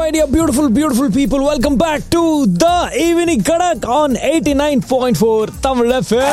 dear beautiful, beautiful people. Welcome back to the Evening Kadak on 89.4 Tamil FM.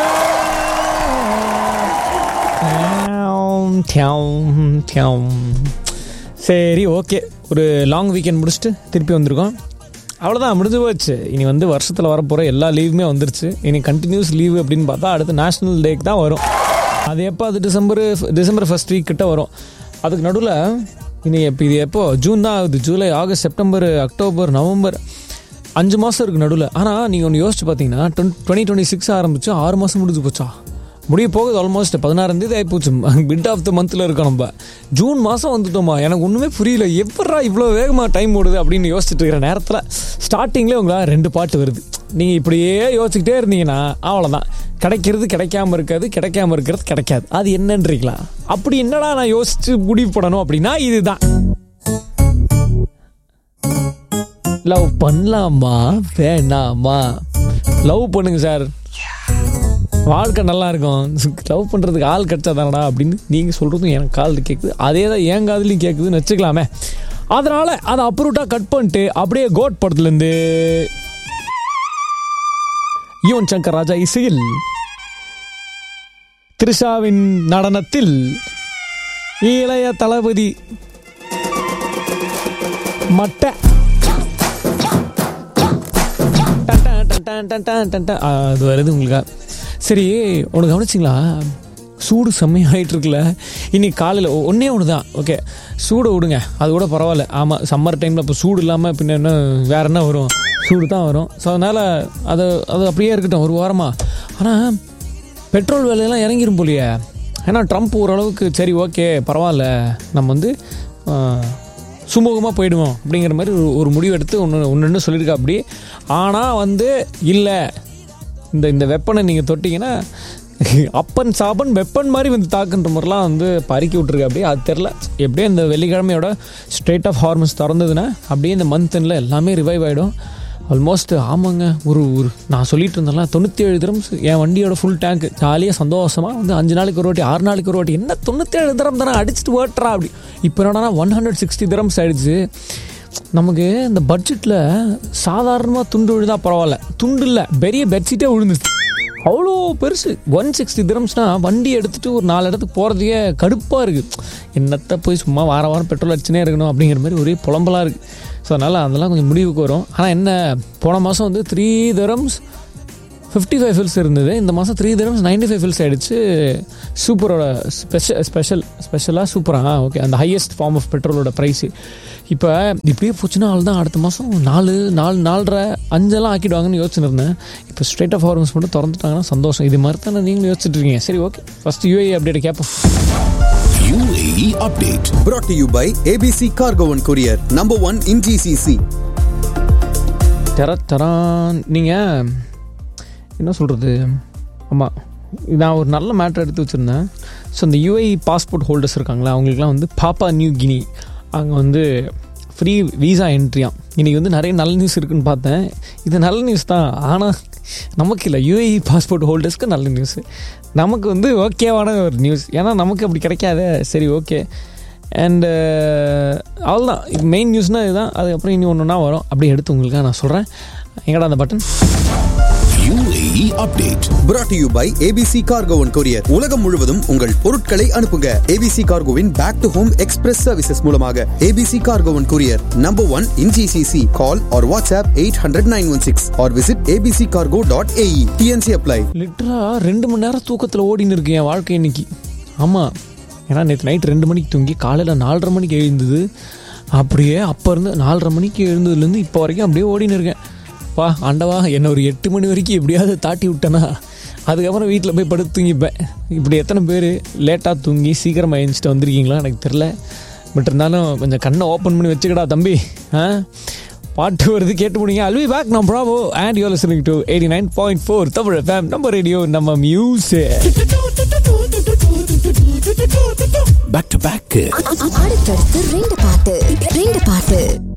தியாம், தியாம். சரி okay ஒரு long weekend முடிச்சுட்டு திருப்பி வந்திருக்கோம் அவ்வளோதான் முடிஞ்சு போச்சு இனி வந்து வருஷத்தில் வரப்போகிற எல்லா லீவுமே வந்துருச்சு இனி கண்டினியூஸ் லீவு அப்படின்னு பார்த்தா அடுத்து நேஷ்னல் டேக்கு தான் வரும் அது எப்போ அது டிசம்பர் டிசம்பர் ஃபர்ஸ்ட் வீக் கிட்ட வரும் அதுக்கு நடுவில் இனி எப்போ இது எப்போ ஜூன் தான் ஆகுது July August September October November அஞ்சு மாதம் இருக்குது நடுவில் ஆனால் நீங்கள் ஒன்று யோசிச்சு பார்த்தீங்கன்னா டுவெண்ட்டி டுவெண்ட்டி சிக்ஸ் ஆரம்பிச்சு ஆறு மாதம் முடிஞ்சு போச்சா முடிய போகுது ஆல்மோஸ்ட் பதினாறாம் தேதி ஆகிப்போச்சு மிட் ஆஃப் த மந்தில் இருக்கோம் நம்ம ஜூன் மாதம் வந்துட்டோமா எனக்கு ஒன்றுமே புரியல எப்பட்றா இவ்வளோ வேகமாக டைம் ஓடுது அப்படின்னு யோசிச்சுட்டு இருக்கிற நேரத்தில் ஸ்டார்டிங்லேயே உங்களா ரெண்டு பாட்டு வருது நீங்கள் இப்படியே யோசிச்சுக்கிட்டே இருந்தீங்கன்னா அவ்வளோதான் கிடைக்கிறது கிடைக்காம இருக்காது கிடைக்காம இருக்கிறது கிடைக்காது அது என்னன்றீங்களா அப்படி என்னடா நான் யோசிச்சு முடிவு பண்ணணும் அப்படின்னா இதுதான் லவ் பண்ணலாமா வேணாமா லவ் பண்ணுங்க சார் வாழ்க்கை நல்லா இருக்கும் லவ் பண்ணுறதுக்கு ஆள் கிடைச்சா தானடா அப்படின்னு நீங்கள் சொல்கிறதும் எனக்கு காதில் கேட்குது அதே தான் என் காதுலையும் கேட்குதுன்னு வச்சுக்கலாமே அதனால் அதை அப்ரூட்டாக கட் பண்ணிட்டு அப்படியே கோட் படத்துலேருந்து யுவன் சங்கர் ராஜா இசையில் த்ரிஷாவின் நடனத்தில் இளைய தளபதி மட்டை டன் டன் டன் டன் டன் டன் டன். ஆ, அது வருது உங்களுக்கு சரி உனக்கு கவனிச்சிங்களா சூடு செம்மையாயிட்டு இருக்குல்ல இன்னைக்கு காலையில் ஒன்றே ஒன்று தான் ஓகே சூடை விடுங்க அது கூட பரவாயில்ல ஆமாம் சம்மர் டைமில் இப்போ சூடு இல்லாமல் பின்ன என்ன வேற என்ன வரும் சூடு தான் வரும் ஸோ அதனால் அது அது அப்படியே இருக்கட்டும் ஒரு வாரமாக ஆனால் பெட்ரோல் விலையெல்லாம் இறங்கிரும் போலியே ஏன்னா ட்ரம்ப் ஓரளவுக்கு சரி ஓகே பரவாயில்ல நம்ம வந்து சுமூகமாக போயிடுவோம் அப்படிங்கிற மாதிரி ஒரு ஒரு முடிவு எடுத்து ஒன்று ஒன்று சொல்லியிருக்கா அப்படி ஆனால் வந்து இல்லை இந்த இந்த வெப்பனை நீங்கள் தொட்டிங்கன்னா அப்பன் சாப்பன் வெப்பன் மாதிரி வந்து தாக்குன்ற மாதிரிலாம் வந்து பறக்கி விட்ருக்கு அப்படியே அது தெரில எப்படியே இந்த வெள்ளிக்கிழமையோட ஸ்ட்ரெயிட் ஆஃப் ஹார்மோன்ஸ் திறந்ததுன்னா அப்படியே இந்த மந்த் எண்டில் எல்லாமே ரிவைவ் ஆகிடும் ஆல்மோஸ்ட் ஆமாங்க ஒரு ஒரு நான் சொல்லிட்டு இருந்தேன்ல தொண்ணூற்றி ஏழு திரம்ஸ் என் வண்டியோட ஃபுல் டேங்க் ஜாலியாக சந்தோஷமாக வந்து அஞ்சு நாளைக்கு ஒரு வாட்டி ஆறு நாளைக்கு ஒரு வாட்டி என்ன தொண்ணூற்றேழு திரம் தானே அடிச்சுட்டு ஓட்டுறா அப்படி இப்போ என்னடா ஒன் ஹண்ட்ரட் சிக்ஸ்டி திரம்ஸ் ஆயிடுச்சு நமக்கு இந்த பட்ஜெட்டில் சாதாரணமாக துண்டு விழுதா பரவாயில்ல துண்டு இல்லை பெரிய பெட்ஷீட்டே விழுந்துச்சு அவ்வளோ பெருசு ஒன் சிக்ஸ்டி திரம்ஸ்னால் வண்டி எடுத்துகிட்டு ஒரு நாலு இடத்துக்கு போகிறதுக்கே கடுப்பாக இருக்குது என்னத்தை போய் சும்மா வார வாரம் பெட்ரோல் அடிச்சுனே இருக்கணும் அப்படிங்கிற மாதிரி ஒரே புலம்பலாக இருக்குது ஸோ அதனால் அதெல்லாம் கொஞ்சம் முடிவுக்கு வரும் ஆனால் என்ன போன மாதம் வந்து three dirhams fifty five fils இருந்தது இந்த மாதம் three dirhams ninety five fils ஆகிடுச்சு சூப்பரோட ஸ்பெஷல் ஸ்பெஷல் ஸ்பெஷலாக சூப்பராக ஓகே அந்த ஹையஸ்ட் ஃபார்ம் ஆஃப் பெட்ரோலோட ப்ரைஸு இப்போ இப்படியே போச்சுன்னா ஆள் தான் அடுத்த மாதம் நாலு நாலு நாலரை அஞ்செல்லாம் ஆக்கிடுவாங்கன்னு யோசிச்சுன்னு இருந்தேன் இப்போ ஸ்ட்ரெயிட் ஆஃப் ஹார்மன்ஸ் மட்டும் திறந்துட்டாங்கன்னா சந்தோஷம் இது மாதிரி தானே நீங்களும் யோசிச்சுட்டு இருக்கீங்க சரி ஓகே ஃபஸ்ட் யூஏ அப்டேட் கேட்போம் UAE update. brought to you by ABC Cargo and Courier, number one in GCC. தர தரான் நீங்கள் என்ன சொல்கிறது ஆமாம் நான் ஒரு நல்ல மேட்ரு எடுத்து வச்சுருந்தேன் ஸோ இந்த யூஐ பாஸ்போர்ட் ஹோல்டர்ஸ் இருக்காங்களா அவங்களுக்குலாம் வந்து பாப்பா நியூ கினி அங்கே வந்து ஃப்ரீ வீசா என்ட்ரியாம் இன்றைக்கி வந்து நிறைய நல்ல நியூஸ் இருக்குன்னு பார்த்தேன் இது நல்ல நியூஸ் தான் ஆனால் நமக்கு இல்லை யூஏஇ பாஸ்போர்ட் ஹோல்டர்ஸ்க்கு நல்ல நியூஸ் நமக்கு வந்து ஓகேவான ஒரு நியூஸ் ஏன்னா நமக்கு அப்படி கிடைக்காதே சரி ஓகே அண்டு அவ்வளோதான் இது மெயின் நியூஸ்னால் இதுதான் அதுக்கப்புறம் இனி ஒன்று ஒன்றா வரும் அப்படியே எடுத்து உங்களுக்காக நான் சொல்கிறேன் எங்கடா அந்த button UAE update. brought to you by ABC Cargo and Courier. உலகம் முழுவதும் உங்கள் பொருட்களை அனுப்புங்க ABC Cargoவின் back to home express services மூலமாக ABC Cargo and Courier, number one in GCC. Call or WhatsApp 800-916 or visit abccargo.ae. TNC apply. லிட்டராக ரெண்டு மணி நேரம் தூக்கத்தில் ஓடின்னு இருக்கு என் வாழ்க்கை இன்னைக்கு ஆமாம் ஏன்னா நேற்று நைட் ரெண்டு மணிக்கு தூங்கி காலையில் நாலரை மணிக்கு எழுந்தது அப்படியே அப்போ இருந்து நாலரை மணிக்கு எழுந்ததுலேருந்து இப்போ வரைக்கும் அப்படியே ஓடின்னு இருக்கேன் பா ஆண்டவா என்ன ஒரு எட்டு மணி வரைக்கும் எப்படியாவது தாட்டி விட்டேனா அதுக்கப்புறம் வீட்டில் போய் படுத்து தூங்கிப்பேன் இப்படி எத்தனை பேர் லேட்டாக தூங்கி சீக்கிரமாக எழுந்துட்டு வந்திருக்கீங்களா எனக்கு தெரில பட் இருந்தாலும் கொஞ்சம் கண்ணை ஓப்பன் பண்ணி வச்சுக்கடா தம்பி ஆ பாட்டு வருது கேட்டு முடியுங்க அல்வி பேக் நம்ம Bravo and you listening to eighty nine point four Tamil FM நம்ம ரேடியோ நம்ம மியூசிக் Back to back. அடுத்தடுத்து ரெண்டு பாட்டு ரெண்டு பாட்டு